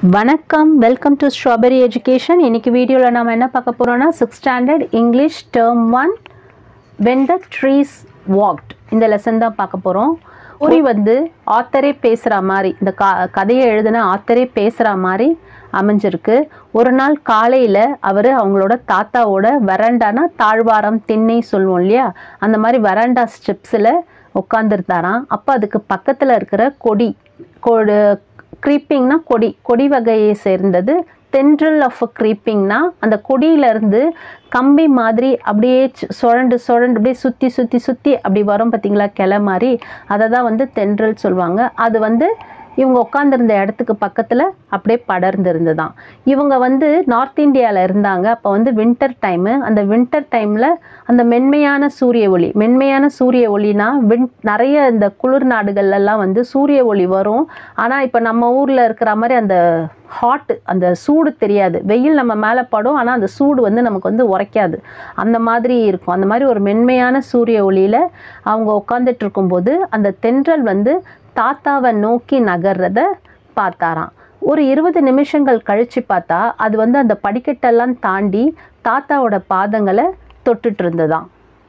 வணக்கம் welcome to strawberry education இன்னைக்கு வீடியோவில் நம்ம என்ன பார்க்க போகிறோம்னா six standard English term one when the trees walked இந்த லெசன் தான் பார்க்க போகிறோம் ஸ்டோரி வந்து ஆத்தரே பேசுகிற மாதிரி இந்த கா கதையை எழுதின ஆத்தரே பேசுகிற மாதிரி அமைஞ்சிருக்கு ஒரு நாள் காலையில் அவர் அவங்களோட தாத்தாவோட வராண்டானா தாழ்வாரம் திண்ணை சொல்லுவோம் இல்லையா அந்த மாதிரி வராண்டா ஸ்டெப்ஸில் உட்காந்துருந்தாராம் அப்போ அதுக்கு பக்கத்தில் இருக்கிற கொடி கொடு க்ரீப்பிங்னா கொடி கொடி வகையை சேர்ந்தது தென்றல் ஆஃப் க்ரீப்பிங்னா அந்த கொடியிலேருந்து கம்பி மாதிரி அப்படியே சு- சுழண்டு சுழண்டு அப்படியே சுற்றி சுற்றி சுற்றி அப்படி வரும் பார்த்தீங்களா கிளை மாதிரி அதை தான் வந்து தென்றல் சொல்லுவாங்க அது வந்து இவங்க உட்காந்துருந்த இடத்துக்கு பக்கத்தில் அப்படியே படர்ந்து இருந்துதான் இவங்க வந்து நார்த் இந்தியாவில் இருந்தாங்க அப்போ வந்து வின்டர் டைமு அந்த வின்டர் டைமில் அந்த மென்மையான சூரிய ஒளி மென்மையான சூரிய ஒளினா வின் நிறைய இந்த குளிர் நாடுகள்லாம் வந்து சூரிய ஒளி வரும் ஆனால் இப்போ நம்ம ஊரில் இருக்கிற மாதிரி அந்த ஹாட் அந்த சூடு தெரியாது வெயில் நம்ம மேலே படும் ஆனால் அந்த சூடு வந்து நமக்கு வந்து உரைக்காது அந்த மாதிரி இருக்கும் அந்த மாதிரி ஒரு மென்மையான சூரிய ஒளியில் அவங்க உட்காந்துட்டு இருக்கும்போது அந்த தென்றல் வந்து தாத்தாவை நோக்கி நகர்றத பார்த்தாராம் ஒரு இருபது நிமிஷங்கள் கழித்து பார்த்தா அது வந்து அந்த படிக்கட்டெல்லாம் தாண்டி தாத்தாவோட பாதங்களை தொட்டுட்டு இருந்ததாம்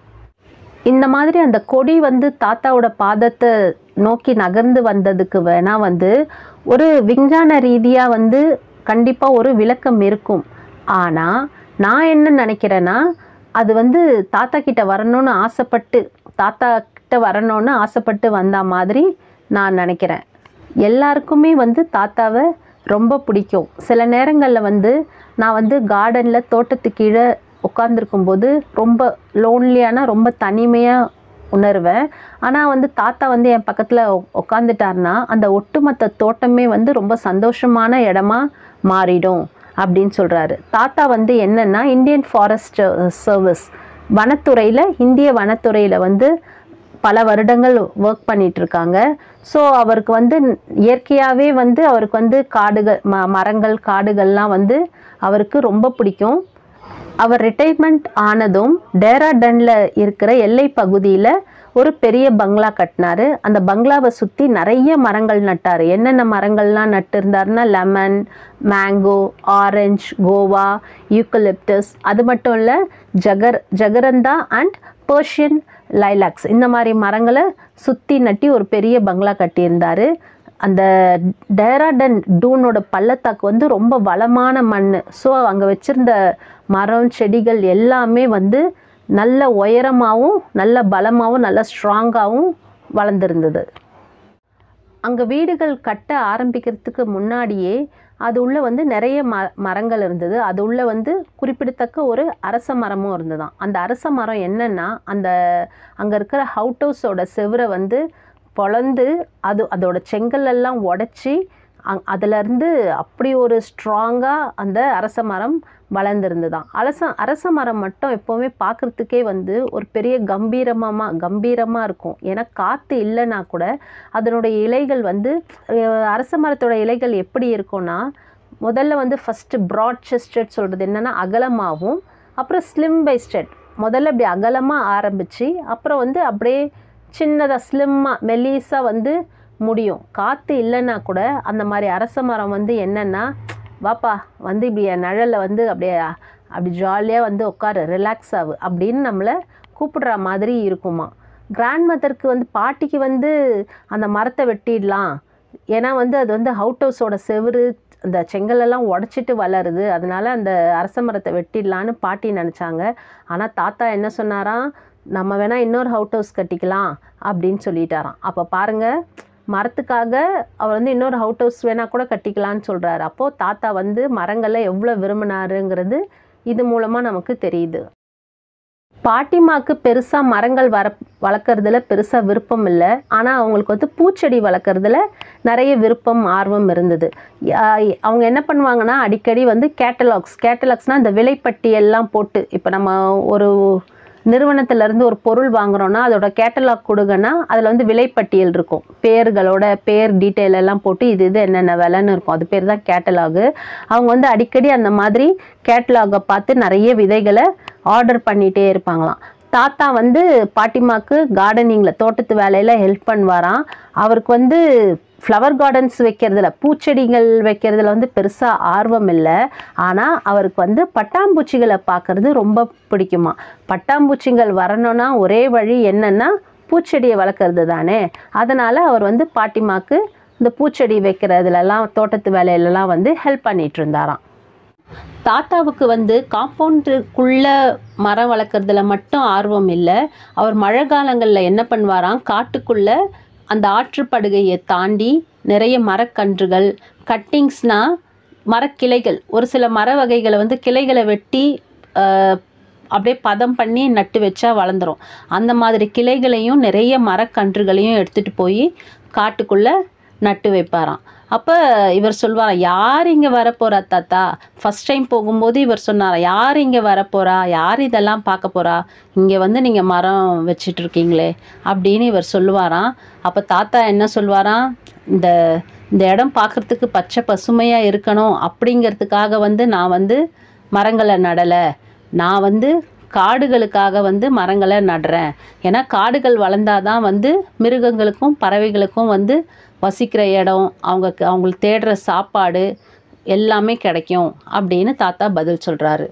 இந்த மாதிரி அந்த கொடி வந்து தாத்தாவோட பாதத்தை நோக்கி நகர்ந்து வந்ததுக்கு வேணா வந்து ஒரு விஞ்ஞான ரீதியாக வந்து கண்டிப்பாக ஒரு விளக்கம் இருக்கும் ஆனால் நான் என்ன நினைக்கிறேன்னா அது வந்து தாத்தா கிட்ட வரணும்னு ஆசைப்பட்டு தாத்தா கிட்ட வரணும்னு ஆசைப்பட்டு வந்த மாதிரி நான் நினைக்கிறேன் எல்லாருக்குமே வந்து தாத்தாவை ரொம்ப பிடிக்கும் சில நேரங்களில் வந்து நான் வந்து கார்டனில் தோட்டத்துக்கு கீழே உட்காந்துருக்கும்போது ரொம்ப லோன்லியான ரொம்ப தனிமையாக உணர்வேன் ஆனால் வந்து தாத்தா வந்து என் பக்கத்தில் உட்காந்துட்டாருன்னா அந்த ஒட்டுமொத்த தோட்டமே வந்து ரொம்ப சந்தோஷமான இடமா மாறிடும் அப்படின்னு சொல்கிறாரு தாத்தா வந்து என்னென்னா இந்தியன் ஃபாரஸ்ட் சர்வீஸ் வனத்துறையில் இந்திய வனத்துறையில் வந்து பல வருடங்கள் ஒர்க் பண்ணிட்டு இருக்காங்க ஸோ அவருக்கு வந்து இயற்கையாகவே வந்து அவருக்கு வந்து காடுகள் ம மரங்கள் காடுகள்லாம் வந்து அவருக்கு ரொம்ப பிடிக்கும் அவர் ரிட்டைர்மெண்ட் ஆனதும் டேராடனில் இருக்கிற எல்லை பகுதியில் ஒரு பெரிய பங்களா கட்டினாரு அந்த பங்களாவை சுற்றி நிறைய மரங்கள் நட்டார் என்னென்ன மரங்கள்லாம் நட்டிருந்தாருன்னா lemon mango orange guava eucalyptus அது மட்டும் இல்லை ஜகர் ஜகரந்தா அண்ட் பர்ஷியன் லைலாக்ஸ் இந்த மாதிரி மரங்களை சுற்றி நட்டி ஒரு பெரிய பங்களா கட்டியிருந்தார் அந்த டேராடன் டூனோட பள்ளத்தாக்கு வந்து ரொம்ப வளமான மண் ஸோ அங்கே வச்சுருந்த மரம் செடிகள் எல்லாமே வந்து நல்ல உயரமாகவும் நல்ல பலமாகவும் நல்ல ஸ்ட்ராங்காகவும் வளர்ந்துருந்தது அங்கே வீடுகள் கட்ட ஆரம்பிக்கிறதுக்கு முன்னாடியே அது உள்ள வந்து நிறைய ம மரங்கள் இருந்தது அது உள்ள வந்து குறிப்பிடத்தக்க ஒரு அரச மரமும் இருந்ததாம் அந்த அரச மரம் என்னன்னா அந்த அங்கே இருக்கிற ஹவுட் ஹவுஸோட செவரை வந்து பொளந்து அது அதோட செங்கல் எல்லாம் உடச்சி அங் அதிலேருந்து அப்படி ஒரு ஸ்ட்ராங்காக அந்த அரச மரம் வளர்ந்துருந்துதான் அரச அரச மரம் மட்டும் எப்போவுமே பார்க்குறதுக்கே வந்து ஒரு பெரிய கம்பீரமாக கம்பீரமாக இருக்கும் ஏன்னா காற்று இல்லைன்னா கூட அதனுடைய இலைகள் வந்து அஹ், அரச மரத்தோட இலைகள் எப்படி இருக்கும்னா முதல்ல வந்து ஃபஸ்ட்டு ப்ராட் செஸ்டட் சொல்கிறது என்னென்னா அகலமாகவும் அப்புறம் ஸ்லிம் பைஸ்டட் முதல்ல இப்படி அகலமாக ஆரம்பித்து அப்புறம் வந்து அப்படியே சின்னதாக ஸ்லிம்மாக மெல்லிஸாக வந்து முடியும் காற்று இல்லைன்னா கூட அந்த மாதிரி அரச மரம் வந்து என்னென்னா வாப்பா வந்து இப்படி என் நிழல்ல வந்து அப்படியே அப்படி ஜாலியாக வந்து உட்காரு ரிலாக்ஸ் ஆகு அப்படின்னு நம்மளை கூப்பிடுற மாதிரி இருக்குமா கிராண்ட் மதருக்கு வந்து பாட்டிக்கு வந்து அந்த மரத்தை வெட்டிடலாம் ஏன்னா வந்து அது வந்து அவுட் ஹவுஸோட செவுரு அந்த செங்கலெல்லாம் உடச்சிட்டு வளருது அதனால அந்த அரச மரத்தை வெட்டிடலான்னு பாட்டி நினச்சாங்க ஆனால் தாத்தா என்ன சொன்னாராம் நம்ம வேணால் இன்னொரு அவுட் ஹவுஸ் கட்டிக்கலாம் அப்படின்னு சொல்லிட்டாராம் அப்போ பாருங்கள் மரத்துக்காக அவர் வந்து இன்னொரு அவுட் ஹவுஸ் வேணால் கூட கட்டிக்கலான்னு சொல்கிறாரு அப்போது தாத்தா வந்து மரங்களை எவ்வளோ விரும்பினாருங்கிறது இது மூலமாக நமக்கு தெரியுது பாட்டிமாக்கு பெருசாக மரங்கள் வர வளர்க்குறதுல பெருசாக விருப்பம் இல்லை ஆனால் அவங்களுக்கு வந்து பூச்செடி வளர்க்குறதுல நிறைய விருப்பம் ஆர்வம் இருந்தது யா- அவங்க என்ன பண்ணுவாங்கன்னா அடிக்கடி வந்து கேட்டலாக்ஸ் கேட்டலாக்ஸ்னால் இந்த விலைப்பட்டியெல்லாம் போட்டு இப்போ நம்ம ஒரு நிறுவனத்திலேருந்து ஒரு பொருள் வாங்குறோன்னா அதோட கேட்டலாக் கொடுங்கன்னா அதில் வந்து விலைப்பட்டியல் இருக்கும் பேர்களோட பேர் டீட்டெயில் எல்லாம் போட்டு இது இது என்னென்ன விலைன்னு இருக்கும் அது பேர் தான் கேட்டலாகு அவங்க வந்து அடிக்கடி அந்த மாதிரி கேட்டலாகை பார்த்து நிறைய விதைகளை ஆர்டர் பண்ணிகிட்டே இருப்பாங்களாம் தாத்தா வந்து பாட்டிமாக்கு கார்டனிங்கில் தோட்டத்து வேலையில் ஹெல்ப் பண்ணுவாராம் அவருக்கு வந்து ஃப்ளவர் கார்டன்ஸ் வைக்கிறதுல பூச்செடிகள் வைக்கிறதுல வந்து பெருசாக ஆர்வம் இல்லை ஆனால் அவருக்கு வந்து பட்டாம்பூச்சிகளை பார்க்கறது ரொம்ப பிடிக்குமா பட்டாம்பூச்சிகள் வரணும்னா ஒரே வழி என்னன்னா பூச்செடியை வளர்க்குறது தானே அதனால் அவர் வந்து பாட்டிமாக்கு இந்த பூச்செடி வைக்கிறதுலலாம் தோட்டத்து வேலையிலலாம் வந்து ஹெல்ப் பண்ணிட்டு இருந்தாராம் தாத்தாவுக்கு வந்து காம்பவுண்டுக்குள்ள மரம் வளர்க்குறதுல மட்டும் ஆர்வம் இல்லை அவர் மழை காலங்களில் என்ன பண்ணுவாராம் காட்டுக்குள்ள அந்த ஆற்றுப்படுகையை தாண்டி நிறைய மரக்கன்றுகள் கட்டிங்ஸ்னால் மரக்கிளைகள் ஒரு சில மர வகைகளை வந்து கிளைகளை வெட்டி ஆஹ், அப்படியே பதம் பண்ணி நட்டு வச்சா வளர்ந்துரும் அந்த மாதிரி கிளைகளையும் நிறைய மரக்கன்றுகளையும் எடுத்துகிட்டு போய் காட்டுக்குள்ளே நட்டு வைப்பாராம் அப்போ இவர் சொல்வாராம் யார் இங்கே வரப்போறா தாத்தா ஃபஸ்ட் டைம் போகும்போது இவர் சொன்னார் யார் இங்கே வரப்போறா யார் இதெல்லாம் பார்க்க போறா இங்கே வந்து நீங்கள் மரம் வச்சிட்டு இருக்கீங்களே அப்படின்னு இவர் சொல்லுவாராம் அப்போ தாத்தா என்ன சொல்வாராம் இந்த இந்த இடம் பார்க்குறதுக்கு பச்சை பசுமையாக இருக்கணும் அப்படிங்கிறதுக்காக வந்து நான் வந்து மரங்களை நடலை நான் வந்து காடுகளுக்காக வந்து மரங்களை நடுறேன் ஏன்னா காடுகள் வளர்ந்தாதான் வந்து மிருகங்களுக்கும் பறவைகளுக்கும் வந்து வசிக்கிற இடம் அவங்க அவங்களுக்கு தேடுற சாப்பாடு எல்லாமே கிடைக்கும் அப்படின்னு தாத்தா பதில் சொல்கிறாரு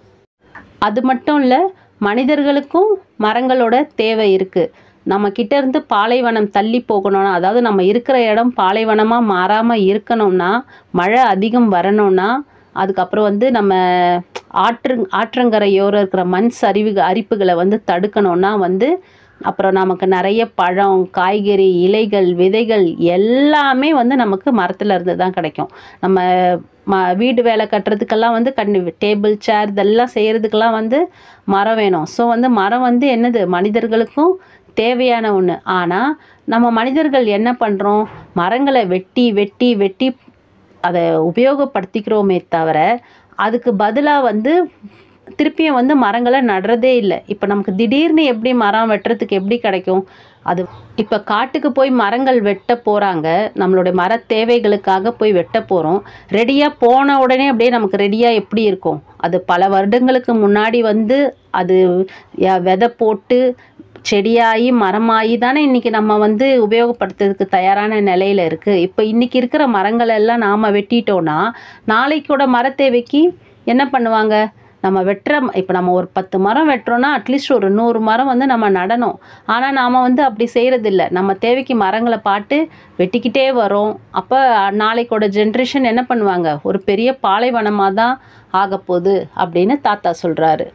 அது மட்டும் இல்லை மனிதர்களுக்கும் மரங்களோட தேவை இருக்குது நம்ம கிட்ட இருந்து பாலைவனம் தள்ளி போகணும்னா அதாவது நம்ம இருக்கிற இடம் பாலைவனமாக மாறாமல் இருக்கணும்னா மழை அதிகம் வரணும்னா அதுக்கப்புறம் வந்து நம்ம ஆற்று ஆற்றங்கரையோரம் இருக்கிற மண் சரிவு அரிப்புகளை வந்து தடுக்கணும்னா வந்து அப்புறம் நமக்கு நிறைய பழம் காய்கறி இலைகள் விதைகள் எல்லாமே வந்து நமக்கு மரத்துல இருந்து தான் கிடைக்கும் நம்ம ம வீடு வேலை கட்டுறதுக்கெல்லாம் வந்து கண்ணி டேபிள் சேர் இதெல்லாம் செய்கிறதுக்கெல்லாம் வந்து மரம் வேணும் ஸோ வந்து மரம் வந்து என்னது மனிதர்களுக்கும் தேவையான ஒன்று ஆனால் நம்ம மனிதர்கள் என்ன பண்ணுறோம் மரங்களை வெட்டி வெட்டி வெட்டி அதை உபயோகப்படுத்திக்கிறோமே தவிர அதுக்கு பதிலாக வந்து திருப்பியும் வந்து மரங்களை நடுறதே இல்லை இப்போ நமக்கு திடீர்னு எப்படி மரம் வெட்டுறதுக்கு எப்படி கிடைக்கும் அது இப்போ காட்டுக்கு போய் மரங்கள் வெட்ட போகிறாங்க நம்மளுடைய மர தேவைகளுக்காக போய் வெட்ட போகிறோம் ரெடியாக போன உடனே அப்படியே நமக்கு ரெடியாக எப்படி இருக்கும் அது பல வருடங்களுக்கு முன்னாடி வந்து அது ய- விதை போட்டு செடியாகி மரமாகி தானே இன்றைக்கி நம்ம வந்து உபயோகப்படுத்துறதுக்கு தயாரான நிலையில் இருக்குது இப்போ இன்றைக்கி இருக்கிற மரங்கள் எல்லாம் நாம் வெட்டிட்டோன்னா நாளைக்கூட மர தேவைக்கு என்ன பண்ணுவாங்க நம்ம வெட்டுற இப்போ நம்ம ஒரு பத்து மரம் வெட்டுறோன்னா அட்லீஸ்ட் ஒரு நூறு மரம் வந்து நம்ம நடணும் ஆனால் நாம் வந்து அப்படி செய்கிறதில்ல நம்ம தேவைக்கு மரங்களை பாட்டு வெட்டிக்கிட்டே வரோம் அப்போ நாளைக்கோட ஜென்ரேஷன் என்ன பண்ணுவாங்க ஒரு பெரிய பாலைவனமாக தான் ஆகப்போகுது அப்படின்னு தாத்தா சொல்கிறாரு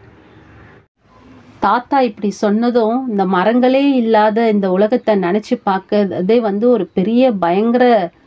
தாத்தா இப்படி சொன்னதும் இந்த மரங்களே இல்லாத இந்த உலகத்தை நினச்சி பார்க்கறதே வந்து ஒரு பெரிய பயங்கர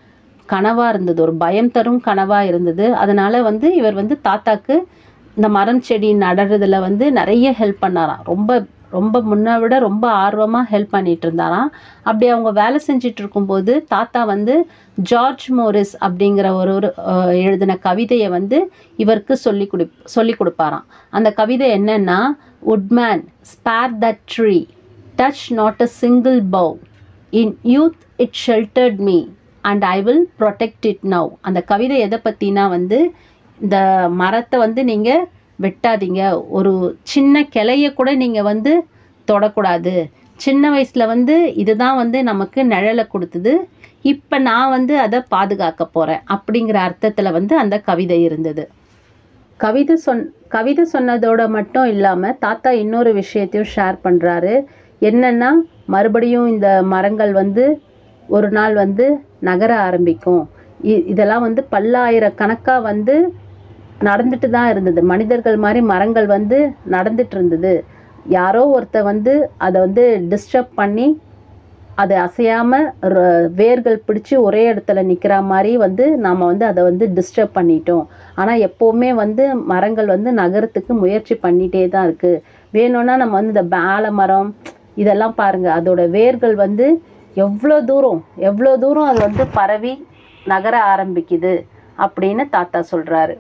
கனவாக இருந்தது ஒரு பயம் தரும் கனவாக இருந்தது அதனால் வந்து இவர் வந்து தாத்தாக்கு இந்த மரம் செடி நடுறதுல வந்து நிறைய ஹெல்ப் பண்ணாராம் ரொம்ப ரொம்ப முன்னை விட ரொம்ப ஆர்வமாக ஹெல்ப் பண்ணிட்டு இருந்தாராம் அப்படி அவங்க வேலை செஞ்சுட்டு இருக்கும்போது தாத்தா வந்து ஜார்ஜ் மோரிஸ் அப்படிங்கிற ஒரு ஒரு அஹ், எழுதின கவிதையை வந்து இவருக்கு சொல்லி கொடு சொல்லி கொடுப்பாராம் அந்த கவிதை என்னன்னா woodman spare that tree touch not a single bough in youth it sheltered me and i will protect it now அந்த கவிதை எதை பற்றினா வந்து இந்த மரத்தை வந்து நீங்கள் வெட்டாதீங்க ஒரு சின்ன கிளைய கூட நீங்கள் வந்து தொடக்கூடாது சின்ன வயசில் வந்து இதுதான் வந்து நமக்கு நிழலை கொடுத்தது இப்போ நான் வந்து அதை பாதுகாக்க போகிறேன் அப்படிங்கிற அர்த்தத்தில் வந்து அந்த கவிதை இருந்தது கவிதை சொன் கவிதை சொன்னதோட மட்டும் இல்லாமல் தாத்தா இன்னொரு விஷயத்தையும் ஷேர் பண்ணுறாரு என்னன்னா மறுபடியும் இந்த மரங்கள் வந்து ஒரு நாள் வந்து நகர ஆரம்பிக்கும் இ- இதெல்லாம் வந்து பல்லாயிரக்கணக்காக வந்து நடந்துட்டு தான் இருந்தது மனிதர்கள் மாதிரி மரங்கள் வந்து நடந்துட்டு இருந்தது யாரோ ஒருத்தர் வந்து அதை வந்து டிஸ்டர்ப் பண்ணி அது அசையாமல் வேர்கள் பிடிச்சி ஒரே இடத்துல நிற்கிற மாதிரி வந்து நாம் வந்து அதை வந்து டிஸ்டர்ப் பண்ணிட்டோம் ஆனால் எப்போவுமே வந்து மரங்கள் வந்து நகரத்துக்கு முயற்சி பண்ணிகிட்டே தான் இருக்குது வேணும்னா நம்ம வந்து இந்த ஆல மரம் இதெல்லாம் பாருங்கள் அதோட வேர்கள் வந்து எவ்வளோ தூரம் எவ்வளோ தூரம் அது வந்து பரவி நகர ஆரம்பிக்குது அப்படின்னு தாத்தா சொல்கிறாரு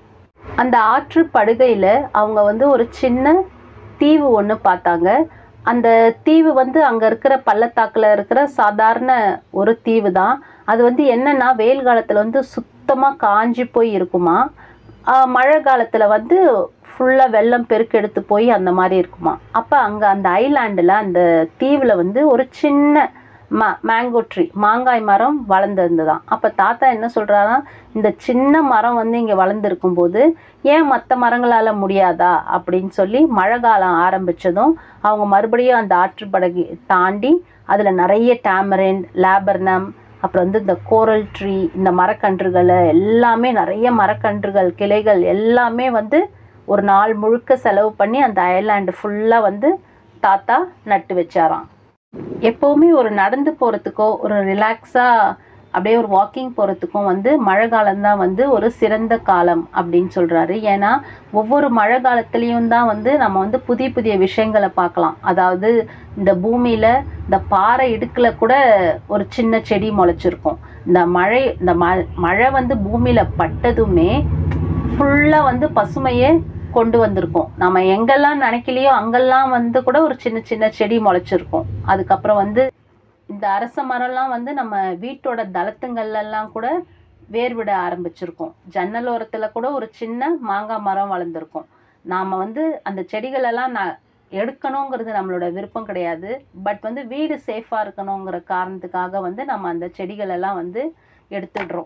அந்த ஆற்று படுகையில் அவங்க வந்து ஒரு சின்ன தீவு ஒன்று பார்த்தாங்க அந்த தீவு வந்து அங்கே இருக்கிற பள்ளத்தாக்கில் இருக்கிற சாதாரண ஒரு தீவு தான் அது வந்து என்னன்னா வெயில் காலத்தில் வந்து சுத்தமாக காஞ்சி போய் இருக்குமா ஆஹ் மழை காலத்தில் வந்து ஃபுல்லாக வெள்ளம் பெருக்கெடுத்து போய் அந்த மாதிரி இருக்குமா அப்போ அங்கே அந்த ஐலாண்டில் அந்த தீவில் வந்து ஒரு சின்ன மா மேங்கோ ட்ரீ மாங்காய் மரம் வளர்ந்துருந்துதான் அப்போ தாத்தா என்ன சொல்கிறாரா இந்த சின்ன மரம் வந்து இங்கே வளர்ந்துருக்கும் போது ஏன் மற்ற மரங்களால் முடியாதா அப்படின்னு சொல்லி மழை காலம் ஆரம்பித்ததும் அவங்க மறுபடியும் அந்த ஆற்றுப்படகை தாண்டி அதில் நிறைய டேமரின் லேபர்னம் அப்புறம் வந்து இந்த கோரல் ட்ரீ இந்த மரக்கன்றுகள் எல்லாமே நிறைய மரக்கன்றுகள் கிளைகள் எல்லாமே வந்து ஒரு நாள் முழுக்க செலவு பண்ணி அந்த அயர்லாண்டு ஃபுல்லாக வந்து தாத்தா நட்டு வச்சாராம் எப்போவுமே ஒரு நடந்து போகிறதுக்கோ ஒரு ரிலாக்ஸாக அப்படியே ஒரு வாக்கிங் போகிறதுக்கும் வந்து மழை காலம்தான் வந்து ஒரு சிறந்த காலம் அப்படின்னு சொல்கிறாரு ஏன்னா ஒவ்வொரு மழை காலத்துலேயும் தான் வந்து நம்ம வந்து புதிய புதிய விஷயங்களை பார்க்கலாம் அதாவது இந்த பூமியில் இந்த பாறை இடுக்கில் கூட ஒரு சின்ன செடி முளைச்சிருக்கும் இந்த மழை இந்த ம மழை வந்து பூமியில் பட்டதுமே ஃபுல்லாக வந்து பசுமையே கொண்டு வந்திருக்கோம் நம்ம எங்கெல்லாம் நினைக்கலையோ அங்கெல்லாம் வந்து கூட ஒரு சின்ன சின்ன செடி முளைச்சிருக்கும் அதுக்கப்புறம் வந்து இந்த அரச மரம்லாம் வந்து நம்ம வீட்டோட தளத்துங்கள்லாம் கூட வேர் விட ஆரம்பிச்சிருக்கோம் ஜன்னல் ஓரத்தில் கூட ஒரு சின்ன மாங்காய் மரம் வளர்ந்துருக்கும் நாம் வந்து அந்த செடிகளெல்லாம் நான் எடுக்கணுங்கிறது நம்மளோட விருப்பம் கிடையாது பட் வந்து வீடு சேஃபாக இருக்கணுங்கிற காரணத்துக்காக வந்து நம்ம அந்த செடிகளெல்லாம் வந்து எடுத்துடுறோம்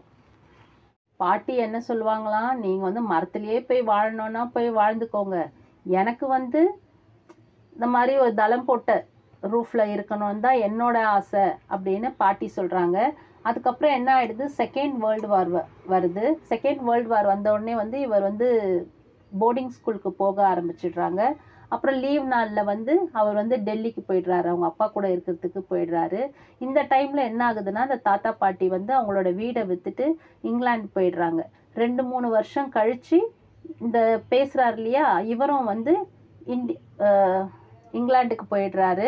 பாட்டி என்ன சொல்லுவாங்களாம் நீங்கள் வந்து மரத்துலேயே போய் வாழணுன்னா போய் வாழ்ந்துக்கோங்க எனக்கு வந்து இந்த மாதிரி ஒரு தளம் போட்ட ரூஃபில் இருக்கணும்னு தான் என்னோட ஆசை அப்படின்னு பாட்டி சொல்கிறாங்க அதுக்கப்புறம் என்ன ஆயிடுது செகண்ட் வேர்ல்டு வார் வருது செகண்ட் வேர்ல்டு வார் வந்த உடனே வந்து இவர் வந்து போர்டிங் ஸ்கூலுக்கு போக ஆரம்பிச்சிடுறாங்க அப்புறம் லீவ் நாளில் வந்து அவர் வந்து டெல்லிக்கு போயிடுறாரு அவங்க அப்பா கூட இருக்கிறதுக்கு போயிடுறாரு இந்த டைமில் என்ன ஆகுதுன்னா அந்த தாத்தா பாட்டி வந்து அவங்களோட வீடை விற்றுட்டு இங்கிலாந்து போயிடுறாங்க ரெண்டு மூணு வருஷம் கழித்து இந்த பேசுகிறார் இல்லையா இவரும் வந்து இந்தி அஹ் இங்கிலாந்துக்கு போயிடுறாரு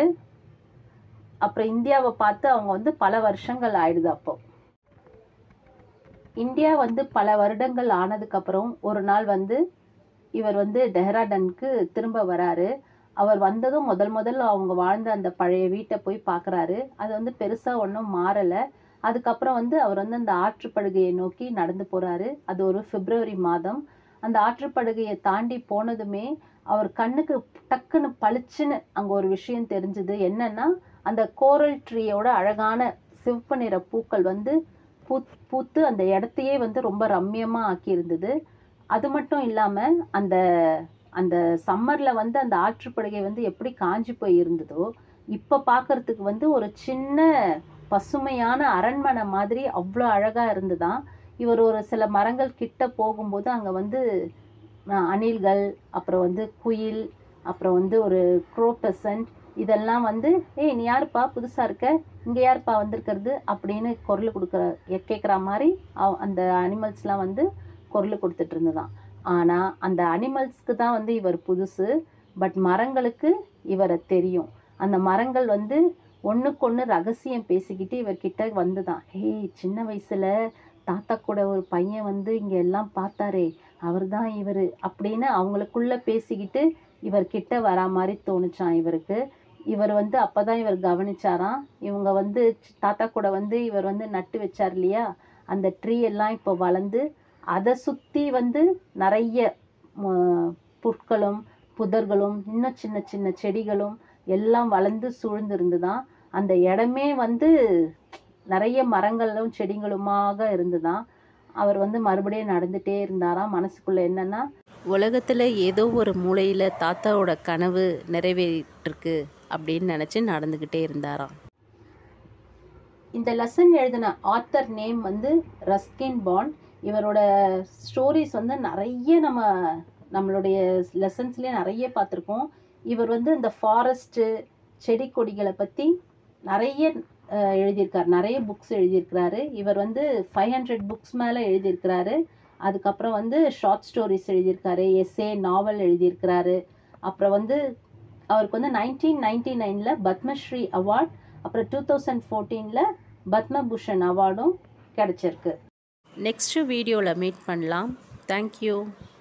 அப்புறம் இந்தியாவை பார்த்து அவங்க வந்து பல வருஷங்கள் ஆயிடுது அப்போ இந்தியா வந்து பல வருடங்கள் ஆனதுக்கப்புறம் ஒரு நாள் வந்து இவர் வந்து டெஹ்ராடனுக்கு திரும்ப வராரு அவர் வந்ததும் முதல் முதல்ல அவங்க வாழ்ந்த அந்த பழைய வீட்டை போய் பார்க்குறாரு அது வந்து பெருசாக ஒன்றும் மாறலை அதுக்கப்புறம் வந்து அவர் வந்து அந்த ஆற்றுப்படுகையை நோக்கி நடந்து போகிறாரு அது ஒரு பிப்ரவரி மாதம் அந்த ஆற்றுப்படுகையை தாண்டி போனதுமே அவர் கண்ணுக்கு டக்குன்னு பளிச்சுன்னு அங்கே ஒரு விஷயம் தெரிஞ்சுது என்னன்னா அந்த கோரல் ட்ரீயோட அழகான சிவப்பு நிற பூக்கள் வந்து பூத் பூத்து அந்த இடத்தையே வந்து ரொம்ப ரம்மியமாக ஆக்கியிருந்தது அது மட்டும் இல்லாமல் அந்த அந்த சம்மரில் வந்து அந்த ஆற்றுப்படுகை வந்து எப்படி காஞ்சி போய் இருந்ததோ இப்போ பார்க்கறதுக்கு வந்து ஒரு சின்ன பசுமையான அரண்மனை மாதிரி அவ்வளோ அழகாக இருந்துதான் இவர் ஒரு சில மரங்கள் கிட்ட போகும்போது அங்கே வந்து அஹ், அணில்கள் அப்புறம் வந்து குயில் அப்புறம் வந்து ஒரு க்ரோபசன்ட் இதெல்லாம் வந்து ஏய் நீ யாருப்பா புதுசாக இருக்க இங்கே யாருப்பா வந்திருக்கிறது அப்படின்னு குரல் கொடுக்குற கேட்குற மாதிரி அவ- அந்த அனிமல்ஸ்லாம் வந்து குரல் கொடுத்துட்டு இருந்ததாம் ஆனால் அந்த அனிமல்ஸ்க்கு தான் வந்து இவர் புதுசு பட் மரங்களுக்கு இவரை தெரியும் அந்த மரங்கள் வந்து ஒன்றுக்கொன்று ரகசியம் பேசிக்கிட்டு இவர்கிட்ட வந்துதான் ஏய் சின்ன வயசில் தாத்தா கூட ஒரு பையன் வந்து இங்கே எல்லாம் பார்த்தாரே அவர் தான் இவர் அப்படின்னு அவங்களுக்குள்ள பேசிக்கிட்டு இவர்கிட்ட வரா மாதிரி தோணுச்சான் இவருக்கு இவர் வந்து அப்பதான் இவர் கவனிச்சாராம் இவங்க வந்து சி- தாத்தா கூட வந்து இவர் வந்து நட்டு வச்சார் இல்லையா அந்த ட்ரீ எல்லாம் இப்போ வளர்ந்து அதை சுற்றி வந்து நிறைய ம- புற்களும் புதர்களும் இன்னும் சின்ன சின்ன செடிகளும் எல்லாம் வளர்ந்து சூழ்ந்திருந்துதான் அந்த இடமே வந்து நிறைய மரங்களும் செடிகளுமாக இருந்துதான் அவர் வந்து மறுபடியும் நடந்துட்டே இருந்தாராம் மனசுக்குள்ள என்னன்னா உலகத்தில் ஏதோ ஒரு மூலையில் தாத்தாவோட கனவு நிறைவேறிட்டிருக்கு அப்படின்னு நினச்சி நடந்துக்கிட்டே இருந்தாராம் இந்த லெசன் எழுதின ஆத்தர் நேம் வந்து ரஸ்கின் பாண்ட் இவரோட ஸ்டோரிஸ் வந்து நிறைய நம்ம நம்மளுடைய லெசன்ஸ்லேயே நிறைய பார்த்துருக்கோம் இவர் வந்து இந்த ஃபாரஸ்ட்டு செடி கொடிகளை பற்றி நிறைய அஹ், எழுதியிருக்கார் நிறைய புக்ஸ் எழுதியிருக்கிறாரு இவர் வந்து ஃபைவ் ஹண்ட்ரட் புக்ஸ் மேலே எழுதியிருக்கிறாரு அதுக்கப்புறம் வந்து ஷார்ட் ஸ்டோரிஸ் எழுதியிருக்காரு எஸ்ஏ நாவல் எழுதியிருக்கிறாரு அப்புறம் வந்து அவருக்கு வந்து நைன்டீன் நைன்டி நைனில் பத்மஸ்ரீ அவார்ட் அப்புறம் டூ தௌசண்ட் ஃபோர்டீனில் பத்மபூஷன் அவார்டும் கிடச்சிருக்கு நெக்ஸ்ட்டு வீடியோவில் மீட் பண்ணலாம் தேங்க்யூ